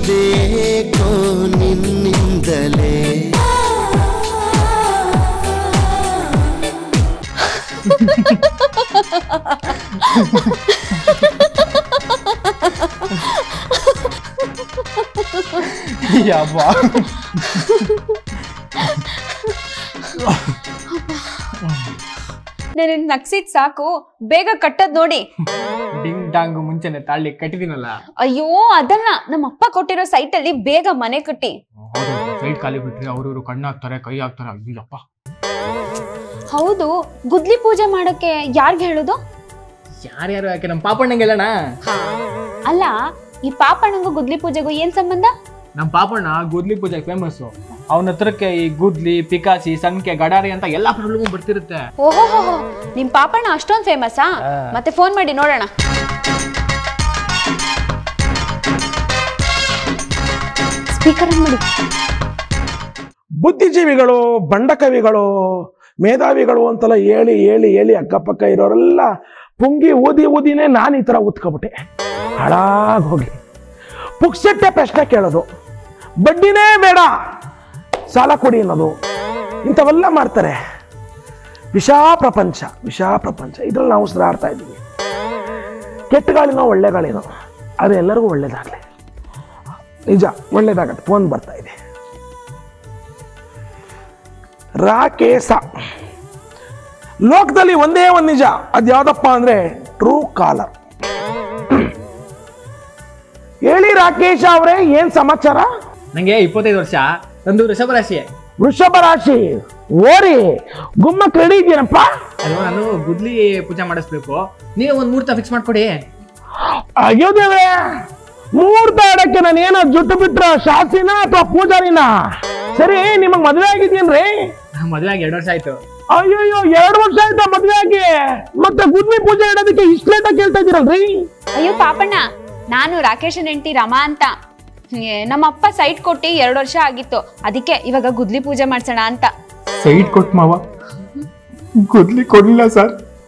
ಸಿಕ್ಕಿದ್ದೇಕೋ ನಿನ್ನಿಂದಲೇ ಯವ್ವ ನನಗೆ ನಗ್ಸಿದ್ ಸಾಕು ಬೇಗ ಕಟ್ಟದ್ ನೋಡಿ ಡಿಂಗ್ ಡಾಂಗ್ ಮುಂಚೆನೆ ತಾಳಿ ಕಟ್ಟಿದೀನಲ್ಲ ಅಯ್ಯೋ ಅದಲ್ಲ ನಮ್ಮ ಅಪ್ಪ ಕೊಟ್ಟಿರೋ ಸೈಟ್ ಅಲ್ಲಿ ಬೇಗ ಮನೆ ಕಟ್ಟಿ ಹೌದು ಸೈಡ್ ಖಾಲಿ ಬಿಟ್ರೆ ಅವ್ರವ್ರು ಕಣ್ಣು ಹಾಕ್ತಾರೆ ಕೈ ಹಾಕ್ತಾರೆ ಅಯ್ಯಪ್ಪ ಹೌದು ಗುದ್ಲಿ ಪೂಜೆ ಮಾಡಕ್ಕೆ ಯಾರ್ಗ್ ಹೇಳುದು ಯಾರ್ಯಾರು ಯಾಕೆ ನಮ್ಮ ಪಾಪಣ್ಣಂಗೆ ಹೇಳೋಣ ಅಲ್ಲ ಈ ಪಾಪಣ್ಣಂಗೂ ಗುದ್ಲಿ ಪೂಜೆಗೂ ಏನ್ ಸಂಬಂಧ ನಮ್ಮ ಪಾಪಣ್ಣ ಗುದ್ಲಿ ಪೂಜೆ ಫೇಮಸ್ಸು ಅವನ ಹತ್ರಕ್ಕೆ ಈ ಗುದ್ಲಿ ಪಿಕಾಸಿ ಸಂಖ್ಯೆ ಗಡಾರಿ ಅಂತ ಎಲ್ಲಾ ಪ್ರಾಬ್ಲಮ್ ಬರ್ತಿರುತ್ತೆ ಓಹೋ ನಿಮ್ ಪಾಪಣ್ಣ ಅಷ್ಟೊಂದ್ ಫೇಮಸ್ಸಾ ಮತ್ತೆ ಫೋನ್ ಮಾಡಿ ನೋಡೋಣ ಸ್ಪೀಕರ್ ಮಾಡಿ ಬುದ್ಧಿಜೀವಿಗಳು ಬಂಡಕವಿಗಳು ಮೇಧಾವಿಗಳು ಅಂತೆಲ್ಲ ಹೇಳಿ ಹೇಳಿ ಹೇಳಿ ಅಕ್ಕಪಕ್ಕ ಇರೋರೆಲ್ಲ ಪುಂಗಿ ಊದಿ ಊದಿನೇ ನಾನು ಈ ಥರ ಉತ್ಕೊಬಿಟ್ಟೆ ಹಾಳಾಗಿ ಹೋಗ್ಲಿ ಪುಕ್ಸಟ್ಟೆ ಪ್ರಶ್ನೆ ಕೇಳೋದು ಬಡ್ಡಿನೇ ಬೇಡ ಸಾಲ ಕೊಡಿ ಅನ್ನೋದು ಇಂಥವೆಲ್ಲ ಮಾಡ್ತಾರೆ ವಿಷಾ ಪ್ರಪಂಚ ವಿಷಾ ಪ್ರಪಂಚ ಇದ್ರಲ್ಲಿ ನಾವು ಸುಧಾರ್ತಾ ಇದ್ದೀವಿ ಕೆಟ್ಟ ಗಾಳಿನೋ ಒಳ್ಳೆ ಗಾಳಿನೋ ಅದು ಎಲ್ಲರಿಗೂ ಒಳ್ಳೇದಾಗಲಿ ನಿಜ ಒಳ್ಳೇದಾಗತ್ತೆ ಫೋನ್ ಬರ್ತಾ ಇದೆ ರಾಕೇಶ ಲೋಕದಲ್ಲಿ ಒಂದೇ ಒಂದು ನಿಜ ಅದ್ಯಾವ್ದಪ್ಪ ಅಂದ್ರೆ ಟ್ರೂ ಕಾಲರ್ ಹೇಳಿ ರಾಕೇಶ್ ಅವರೇ ಏನ್ ಸಮಾಚಾರ ನಂಗೆ ಇಪ್ಪತ್ತೈದು ವರ್ಷ ನಂದು ವೃಷಭ ರಾಶಿ ವೃಷಭ ರಾಶಿ ಓರಿ ಗುಮ್ಮಕ್ ರೆಡಿ ಇದೀನಪ್ಪ ಅದು ನಾನು ಗುದ್ಲಿ ಪೂಜೆ ಮಾಡಿಸ್ಬೇಕು ನೀವೇ ಒಂದ್ ಮುಹೂರ್ತ ಫಿಕ್ಸ್ ಮಾಡ್ಕೊಡಿ ಅಯ್ಯೋ ದೇವ್ರೆ ಮುಹೂರ್ತ ಆಡಕ್ಕೆ ನಾನು ಏನೋ ಜುಟ್ಟು ಬಿಟ್ರ ಶಾಸ್ತ್ರಿನ ಅಥವಾ ಪೂಜಾರಿನ ಸರಿ ನಿಮಗ್ ಮದ್ವೆ ಆಗಿದ್ದೀನ್ರಿ ಮದುವೆ ಆಗಿ ಎರಡು ವರ್ಷ ಆಯ್ತು ಅಯ್ಯಯ್ಯೋ ಎರಡು ವರ್ಷ ಆಯ್ತಾ ಮದ್ವೆ ಆಗಿ ಮತ್ತೆ ಗುದ್ಲಿ ಪೂಜೆ ಇಡೋದಕ್ಕೆ ಇಷ್ಟ ಲೇಟ್ ಆಗಿ ಕೇಳ್ತಾ ಇದ್ದೀರಲ್ರಿ ಅಯ್ಯೋ ಪಾಪಣ್ಣ ನಾನು ರಾಕೇಶನ್ ಹೆಂಡತಿ ರಮಾ ಅಂತ ಏ, ನಮ್ಮ ಅಪ್ಪ ಸೈಟ್ ಕೊಟ್ಟು ಎರಡು ವರ್ಷ ಆಗಿತ್ತು ಅದಕ್ಕೆ ಇವಾಗ ಗುದ್ಲಿ ಪೂಜೆ ಮಾಡ್ಸೋಣ ಅಂತ ಸೈಟ್ ಕೊಟ್ ಮಾವ ಗುದ್ಲಿ ಕೊಡ್ಲಿಲ್ಲ ಸರ್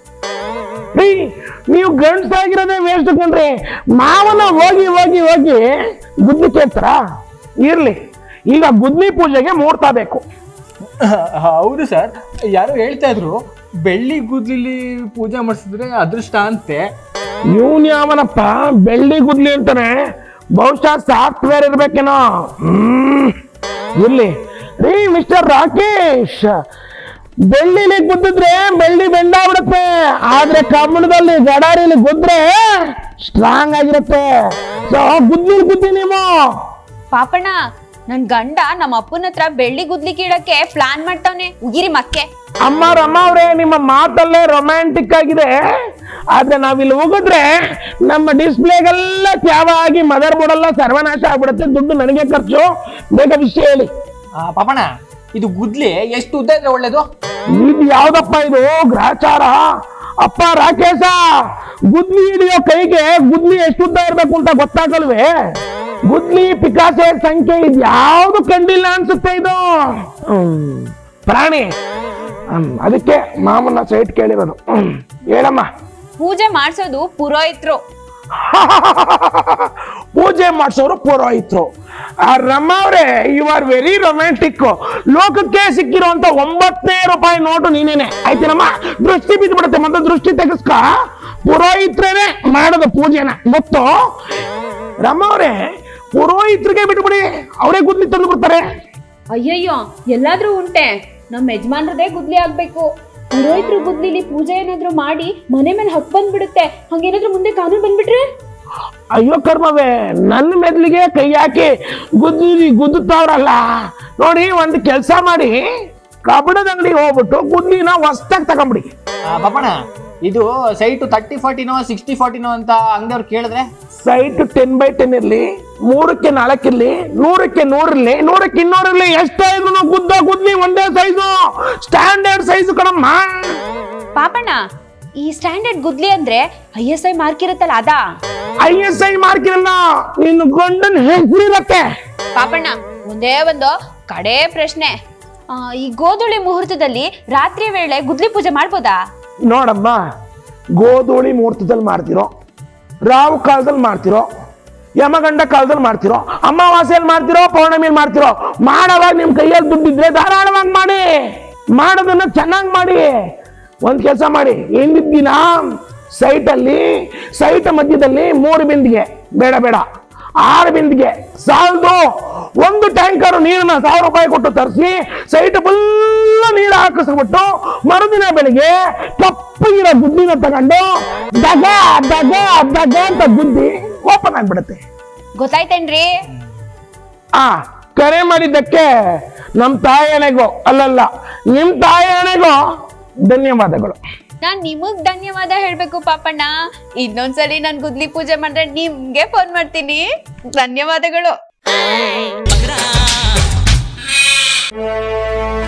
ರೀ ನೀವು ಗಂಡ್ಸಾಗಿರೋದೇ ವೇಸ್ಟ್ ಕಣ್ರಿ ಮಾವನ ಹೋಗಿ ಹೋಗಿ ಹೋಗಿ ಗುದ್ಲಿ ಕೇಳ್ತಾರ ಇರ್ಲಿ ಈಗ ಗುದ್ಲಿ ಪೂಜೆಗೆ ಮುಹೂರ್ತ ಬೇಕು ಹೌದು ಸರ್ ಯಾರೋ ಹೇಳ್ತಾ ಇದ್ರು ಬೆಳ್ಳಿ ಗುದ್ಲಿಲಿ ಪೂಜೆ ಮಾಡಿಸಿದ್ರೆ ಅದೃಷ್ಟ ಅಂತೆ ಇವನ್ ಯಾವನಪ್ಪ ಬೆಳ್ಳಿ ಗುದ್ಲಿ ಅಂತಾನೆ ಬಹುಶಃ ಸಾಫ್ಟ್ವೇರ್ ಇರ್ಬೇಕೇನೋ ಹ್ಮ್ ಇರ್ಲಿ ರೀ ಮಿಸ್ಟರ್ ರಾಕೇಶ್ ಬೆಳ್ಳಿಲಿ ಗುದ್ದಿದ್ರೆ ಬೆಳ್ಳಿ ಬೆಂಡ ಬಿಡುತ್ತೆ ಆದ್ರೆ ಕಬ್ಬಣದಲ್ಲಿ ಗಡಾರಿಲಿ ಗುದ್ರೆ ಸ್ಟ್ರಾಂಗ್ ಆಗಿರುತ್ತೆ ಸೊ ಗುದ್ಲಿ ಗುದ್ದಿ ನೀವು ಪಾಪಣ್ಣ ನನ್ ಗಂಡ ನಮ್ಮ ಅಪ್ಪನ ಹತ್ರ ಬೆಳ್ಳಿ ಗುದ್ಲಿ ಕೀಳಕ್ಕೆ ಪ್ಲಾನ್ ಮಾಡ್ತಾವ್ನೆ ಉಗಿರಿ ಮಕ್ಕೆ ಅಮ್ಮ ರಮ್ಮ ಅವ್ರೆ ನಿಮ್ಮ ಮಾತಲ್ಲೇ ರೊಮ್ಯಾಂಟಿಕ್ ಆಗಿದೆ ಆದ್ರೆ ನಾವಿಲ್ಲಿ ಹೋಗಿದ್ರೆ ನಮ್ಮ ಡಿಸ್ಪ್ಲೇಗೆಲ್ಲ ತ್ಯಾವ ಆಗಿ ಮದರ್ ಬೋರ್ಡ್ ಎಲ್ಲ ಸರ್ವನಾಶ ಆಗ್ಬಿಡುತ್ತೆ ದುಡ್ಡು ನನಗೆ ಖರ್ಚು ಬೇಗ ವಿಷಯ ಹೇಳಿ ಆ, ಪಾಪಣ್ಣ ಇದು ಗುದ್ಲಿ ಎಷ್ಟು ಉದ್ದ ಇದ್ರೆ ಒಳ್ಳೇದು ಇದು ಯಾವ್ದಪ್ಪ ಇದು ಗ್ರಹಚಾರ ಅಪ್ಪ ರಾಕೇಶ ಗುದ್ಲಿ ಹಿಡಿಯೋ ಕೈಗೆ ಗುದ್ಲಿ ಎಷ್ಟು ಉದ್ದ ಇರ್ಬೇಕು ಅಂತ ಗೊತ್ತಾಗಲ್ವೇ ಗುದ್ಲಿ ಪಿಕಾಸೆ ಸಂಖ್ಯೆ ಇದು ಯಾವ್ದು ಕಂಡಿಲ್ಲ ಅನ್ಸುತ್ತೆ ಇದು ಹ್ಮ್. ಪ್ರಾಣಿ ಹ್ಮ್, ಅದಕ್ಕೆ ಮಾಮನ ಸೈಟ್ ಕೇಳಿರೋದು ಹ್ಮ್. ಹೇಳಮ್ಮ ಪೂಜೆ ಮಾಡ್ಸೋದು ಪುರೋಹಿತ್ರು ಪೂಜೆ ಮಾಡಿಸೋರು ಪುರೋಹಿತರು ಆ ರಮ್ಮ ಅವ್ರೆ ಯು ಆರ್ ವೆರಿ ರೊಮ್ಯಾಂಟಿಕ್ ಲೋಕಕ್ಕೆ ಸಿಕ್ಕಿರುವಂತ ಒಂಬತ್ತನೇ ರೂಪಾಯಿ ನೋಟು ನೀನೇನೆ ಆಯ್ತೇನಮ್ಮ ದೃಷ್ಟಿ ಬಿದ್ದು ಬಿಡುತ್ತೆ ಮತ್ತೆ ದೃಷ್ಟಿ ತೆಗೆಸ್ಕ ಪುರೋಹಿತ್ರೇನೆ ಮಾಡೋದು ಪೂಜೆನ ಗೊತ್ತು ರಮ್ಮ ಅವ್ರೆ ಪುರೋಹಿತ್ರಿಗೆ ಬಿಟ್ಬಿಡಿ ಅವರೇ ಗುದ್ಲಿ ತಂದು ಬಿಡ್ತಾರೆ ಅಯ್ಯಯ್ಯೋ ಎಲ್ಲಾದ್ರೂ ಉಂಟೆ ನಮ್ ಯಜಮಾನ್ರದೇ ಗುದ್ಲಿ ಆಗ್ಬೇಕು ಪುರೋಹಿತ್ರು ಗುದ್ಲಿಲಿ ಪೂಜೆ ಏನಾದ್ರೂ ಮಾಡಿ ಮನೆ ಮೇಲೆ ಹಕ್ ಬಂದ್ಬಿಡುತ್ತೆ ಹಂಗೇನಾದ್ರೂ ಮುಂದೆ ಕಾನೂನು ಬಂದ್ಬಿಟ್ರೆ ಅಯ್ಯೋ ಕರ್ಮವೇ ನನ್ನ ಮೆದ್ಲಿಗೆ ಕೈ ಹಾಕಿ ಗುದ್ದಿ ಗುದ್ದುತ್ತವ್ರಲ್ಲ ನೋಡಿ ಒಂದು ಕೆಲಸ ಮಾಡಿ ಕಬ್ಬಣದ ಅಂಗಡಿಗೆ ಹೋಗ್ಬಿಟ್ಟು ಗುದ್ಲಿನ ಹೊಸ್ದಾಗಿ ತಗೊಂಬಿಡಿ ಆ, ಪಾಪಣ್ಣ ಇದು ಸೈಟ್ ತರ್ಟಿ ಫಾರ್ಟಿನೋ ಸಿಕ್ಸ್ಟಿ ಫಾರ್ಟಿನೋ ಅಂತ ಅಂಗಡಿಯವ್ರು ಕೇಳಿದ್ರೆ ಸೈಟ್ ಟೆನ್ ಬೈ ಟೆನ್ ಇರ್ಲಿ ಮೂರಕ್ಕೆ ನಾಲ್ಕಿರ್ಲಿ ನೂರಕ್ಕೆ ನೂರಿರ್ಲಿ ನೂರಕ್ಕೆ ಇನ್ನೂರಿರ್ಲಿ ಎಷ್ಟಾದ್ರೂ ಗುದ್ದ ಗುದ್ಲಿ ಒಂದೇ ಸೈಜು ಸ್ಟ್ಯಾಂಡರ್ಡ್ ಸೈಜ್ ಕಣಮ್ಮ ಪಾಪಣ್ಣ ಈ ಸ್ಟ್ಯಾಂಡರ್ಡ್ ಗುದ್ಲಿ ಅಂದ್ರೆ ಐ ಎಸ್ ಐ ಮಾರ್ಕ್ ಇರುತ್ತಲ್ಲ ಅದಾ ಐ ಎಸ್ ಐ ಮಾರ್ಕಿರಲ್ಲ ನಿನ್ನ ಗಂಡನ್ ಹೆಸರಿರತ್ತೆ ಪಾಪಣ್ಣ ಒಂದೇ ಒಂದು ಕಡೆ ಪ್ರಶ್ನೆ ಆ, ಈ ಗೋಧುಳಿ ಮುಹೂರ್ತದಲ್ಲಿ ರಾತ್ರಿ ವೇಳೆ ಗುದ್ಲಿ ಪೂಜೆ ಮಾಡ್ಬೋದಾ ನೋಡಮ್ಮ ಗೋಧೂಳಿ ಮುಹೂರ್ತದಲ್ಲಿ ಮಾಡ್ತಿರೋ ರಾವು ಕಾಲದಲ್ಲಿ ಮಾಡ್ತಿರೋ ಯಮಗಂಡ ಕಾಲದಲ್ಲಿ ಮಾಡ್ತಿರೋ ಅಮಾವಾಸ್ಯಲ್ಲಿ ಮಾಡ್ತಿರೋ ಪೌರ್ಣಮಿಯಲ್ಲಿ ಮಾಡ್ತಿರೋ ಮಾಡೋವಾಗ ನಿಮ್ ಕೈಯಲ್ಲಿ ದುಡ್ಡಿದ್ರೆ ಧಾರಾಳವಾಗಿ ಮಾಡಿ ಮಾಡೋದನ್ನ ಚೆನ್ನಾಗಿ ಮಾಡಿ ಒಂದ್ ಕೆಲಸ ಮಾಡಿ ಹಿಂದಿದ್ದ ದಿನ ಸೈಟಲ್ಲಿ ಸೈಟ್ ಮಧ್ಯದಲ್ಲಿ ಮೂರು ಬಿಂದಿಗೆ ಬೇಡ ಬೇಡ ಆರು ಬಿಂದಿಗೆ ಸಾಲದು ಒಂದು ಟ್ಯಾಂಕರ್ ನೀರನ್ನ ಸಾವಿರ ರೂಪಾಯಿ ಕೊಟ್ಟು ತರಿಸಿ ಸೈಟ್ ಫುಲ್ ನೀರು ಹಾಕಿಸ್ಬಿಟ್ಟು ಮರುದಿನ ಬೆಳಿಗ್ಗೆ ಕಪ್ಪಗಿರೋ ಗುದ್ದಿನ ತಗೊಂಡು ದಗ ದಗ ದಗ ಅಂತ ಗುದ್ದಿ ಓಪನ್ ಆಗ್ಬಿಡುತ್ತೆ ಗೊತ್ತಾಯ್ತೇನ್ರಿ ಆ ಕರೆ ಮಾಡಿದ್ದಕ್ಕೆ ನಮ್ ತಾಯಣೆಗೂ ಅಲ್ಲಲ್ಲ ನಿಮ್ ತಾಯಣೆಗೂ ಧನ್ಯವಾದಗಳು ನಾನ್ ನಿಮಗ್ ಧನ್ಯವಾದ ಹೇಳ್ಬೇಕು ಪಾಪಣ್ಣ ಇನ್ನೊಂದ್ಸಲಿ ನಾನ್ ಗುದ್ಲಿ ಪೂಜೆ ಮಾಡಿದ್ರೆ ನಿಮ್ಗೆ ಫೋನ್ ಮಾಡ್ತೀನಿ ಧನ್ಯವಾದಗಳು